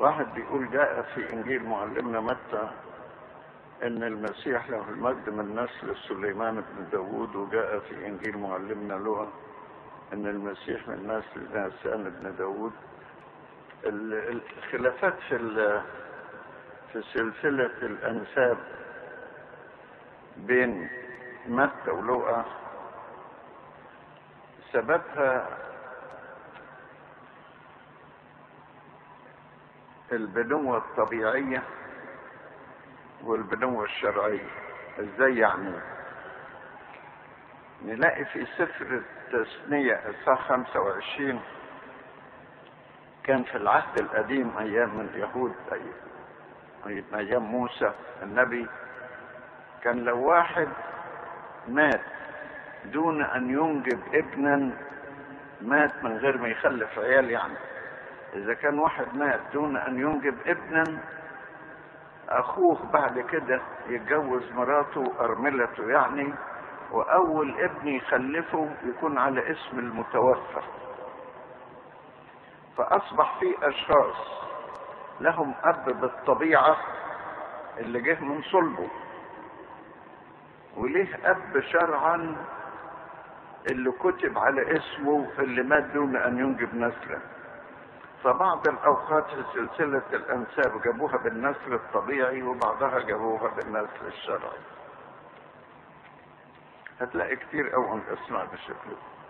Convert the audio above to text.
واحد بيقول جاء في انجيل معلمنا متى ان المسيح له المجد من نسل سليمان بن داود وجاء في انجيل معلمنا لوقا ان المسيح من نسل ناسان بن داود ال- الخلافات في ال- في سلسلة الأنساب بين متى ولوقا سببها البنوة الطبيعية والبنوة الشرعية ازاي يعني نلاقي في سفر التثنية اصحاح 25 كان في العهد القديم ايام اليهود أي ايام موسى النبي كان لو واحد مات دون ان ينجب ابنا مات من غير ما يخلف عيال يعني اذا كان واحد مات دون ان ينجب ابنا اخوه بعد كده يتجوز مراته ارملته يعني واول ابن يخلفه يكون على اسم المتوفى فاصبح في اشخاص لهم اب بالطبيعه اللي جه من صلبه وليه اب شرعا اللي كتب على اسمه اللي مات دون ان ينجب نسلا فبعض الاوقات في سلسله الانساب جابوها بالنسل الطبيعي وبعضها جابوها بالنسل الشرعي هتلاقي كتير قوي من الاسماء بالشكل ده